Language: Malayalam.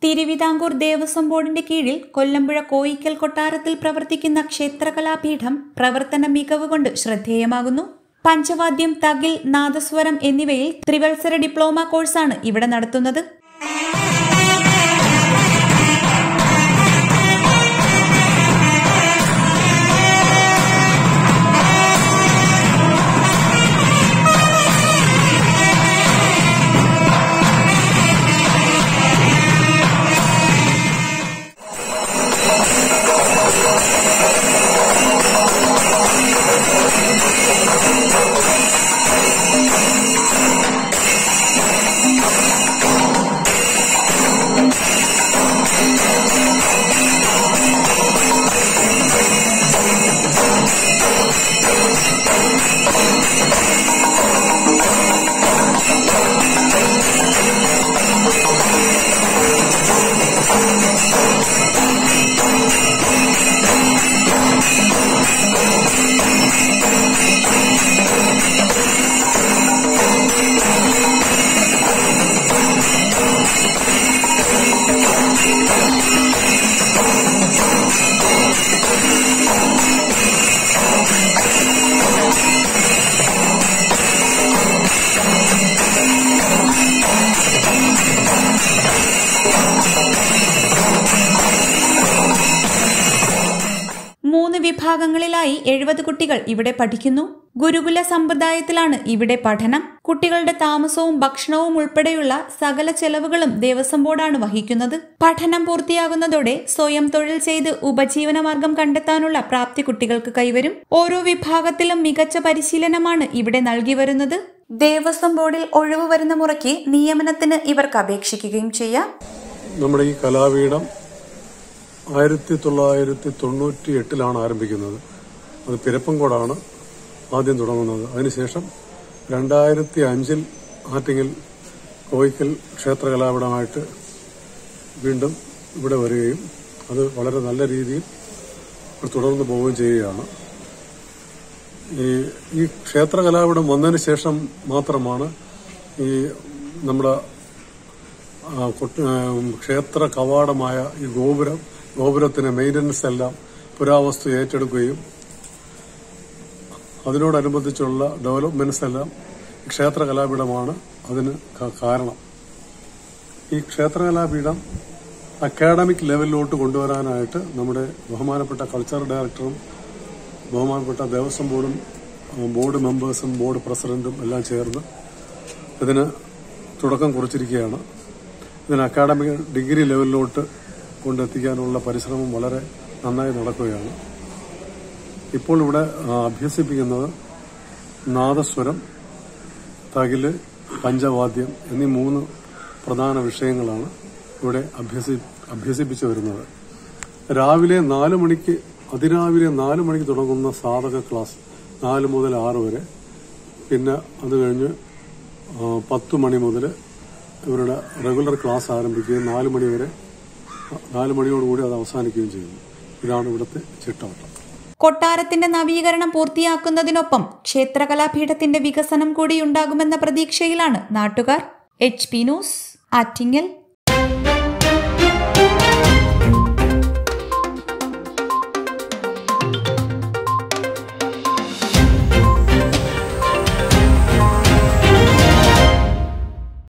തിരുവിതാംകൂർ ദേവസ്വം ബോർഡിന്റെ കീഴിൽ കൊല്ലമ്പുഴ കോയിക്കൽ കൊട്ടാരത്തിൽ പ്രവർത്തിക്കുന്ന ക്ഷേത്രകലാപീഠം പ്രവർത്തന മികവ് കൊണ്ട് ശ്രദ്ധേയമാകുന്നു പഞ്ചവാദ്യം തകിൽ നാദസ്വരം എന്നിവയിൽ ത്രിവത്സര ഡിപ്ലോമ കോഴ്സാണ് ഇവിടെ നടത്തുന്നത് മൂന്ന് വിഭാഗങ്ങളിലായി എഴുപത് കുട്ടികൾ ഇവിടെ പഠിക്കുന്നു ഗുരുകുല സമ്പ്രദായത്തിലാണ് ഇവിടെ പഠനം കുട്ടികളുടെ താമസവും ഭക്ഷണവും ഉൾപ്പെടെയുള്ള സകല ചെലവുകളും ദേവസ്വം ബോർഡാണ് വഹിക്കുന്നത് പഠനം പൂർത്തിയാകുന്നതോടെ സ്വയം തൊഴിൽ ചെയ്ത് ഉപജീവനമാർഗം കണ്ടെത്താനുള്ള പ്രാപ്തി കുട്ടികൾക്ക് കൈവരും ഓരോ വിഭാഗത്തിലും മികച്ച പരിശീലനമാണ് ഇവിടെ നൽകി വരുന്നത് ദേവസ്വം ബോർഡിൽ ഒഴിവ് വരുന്ന മുറയ്ക്ക് നിയമനത്തിന് ഇവർക്ക് അപേക്ഷിക്കുകയും ചെയ്യാം നമ്മുടെ ഈ കലാപീഠം ആയിരത്തി തൊള്ളായിരത്തി തൊണ്ണൂറ്റി എട്ടിലാണ് ആരംഭിക്കുന്നത് അത് പിരപ്പൻകോടാണ് ആദ്യം തുടങ്ങുന്നത് അതിനുശേഷം രണ്ടായിരത്തി അഞ്ചിൽ ആറ്റിങ്ങിൽ കോയിക്കൽ ക്ഷേത്ര കലാപീഠമായിട്ട് വീണ്ടും ഇവിടെ വരികയും അത് വളരെ നല്ല രീതിയിൽ തുടർന്ന് പോവുകയും ചെയ്യുകയാണ് ഈ ഈ ക്ഷേത്ര കലാപീഠം വന്നതിന് ശേഷം മാത്രമാണ് ഈ നമ്മുടെ ആ, കൊട്ട്- ആ, ക്ഷേത്ര കവാടമായ ഈ ഗോപുരം ഗോപുരത്തിന് മെയിൻ്റനൻസ് എല്ലാം പുരാവസ്തു ഏറ്റെടുക്കുകയും അതിനോടനുബന്ധിച്ചുള്ള ഡെവലപ്മെന്റ്സ് എല്ലാം ഈ ക്ഷേത്ര കലാപീഠമാണ് അതിന് ക- കാരണം ഈ ക്ഷേത്ര കലാപീഠം അക്കാഡമിക് ലെവലിലോട്ട് കൊണ്ടുവരാനായിട്ട് നമ്മുടെ ബഹുമാനപ്പെട്ട കൾച്ചർ ഡയറക്ടറും ബഹുമാനപ്പെട്ട ദേവസ്വം ബോർഡും ആ, ബോർഡ് മെമ്പേഴ്സും ബോർഡ് പ്രസിഡന്റും എല്ലാം ചേർന്ന് ഇതിന് തുടക്കം കുറിച്ചിരിക്കുകയാണ് ഇതിന് അക്കാഡമിക് ഡിഗ്രി ലെവലിലോട്ട് കൊണ്ടെത്തിക്കാനുള്ള പരിശ്രമം വളരെ നന്നായി നടക്കുകയാണ് ഇപ്പോൾ ഇവിടെ ആ, അഭ്യസിപ്പിക്കുന്നത് നാദസ്വരം തകില് പഞ്ചവാദ്യം എന്നീ മൂന്ന് പ്രധാന വിഷയങ്ങളാണ് ഇവിടെ അഭ്യസി അഭ്യസിപ്പിച്ചു വരുന്നത് രാവിലെ നാല് മണിക്ക് അതിരാവിലെ നാല് മണിക്ക് തുടങ്ങുന്ന സാധക ക്ലാസ് നാല് മുതൽ ആറ് വരെ പിന്നെ അത് കഴിഞ്ഞ് ആ, പത്ത് മണി മുതൽ ഇവരുടെ റെഗുലർ ക്ലാസ് ആരംഭിക്കുകയും നാല് മണി വരെ നാല് മണിയോടുകൂടി അത് അവസാനിക്കുകയും ചെയ്യുന്നു ഇതാണ് ഇവിടുത്തെ ചിട്ടവട്ടം കൊട്ടാരത്തിന്റെ നവീകരണം പൂർത്തിയാക്കുന്നതിനൊപ്പം ക്ഷേത്രകലാപീഠത്തിന്റെ വികസനം കൂടി ഉണ്ടാകുമെന്ന പ്രതീക്ഷയിലാണ് നാട്ടുകാർ എച്ച് പി ന്യൂസ് ആറ്റിങ്ങൽ